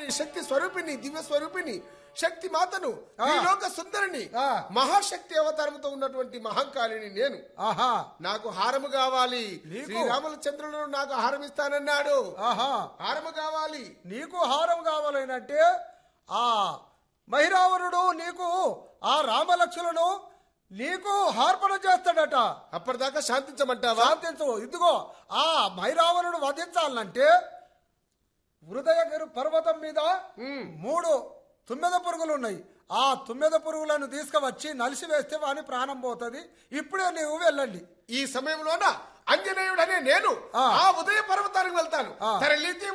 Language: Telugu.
శక్తి స్వరూపిణి దివ్య స్వరూపిణి శక్తి మాతను ఆ. ఈ లోక సుందరిని ఆ. మహాశక్తి అవతారంతో ఉన్నటువంటి మహంకాళిని నేను ఆహా నాకు హారము కావాలి నీకు? శ్రీరాములచంద్రుడు నాకు హారం ఇస్తానన్నాడు ఆహా హారము కావాలి నీకు హారం కావాలనంటే ఆ మహిరావణుడు నీకు ఆ రామలక్ష్మణుడు నీకు హార్పణ చేస్తాడట అప్పటిదాకా శాంతించమంటావా శాంతించు ఇదిగో ఆ మైరావణుడు వధించాలంటే హృదయగిరి పర్వతం మీద మూడు తుమ్మెద పురుగులు ఉన్నాయి ఆ తుమ్మెద పురుగులను తీసుకువచ్చి నలిసివేస్తే వాని ప్రాణం పోతుంది ఇప్పుడే నీవు వెళ్ళండి ఈ సమయంలోన అంజనేయుడనే నేను ఆ. ఆ ఉదయ పర్వతానికి వెళ్తాను ఆ. తరలితే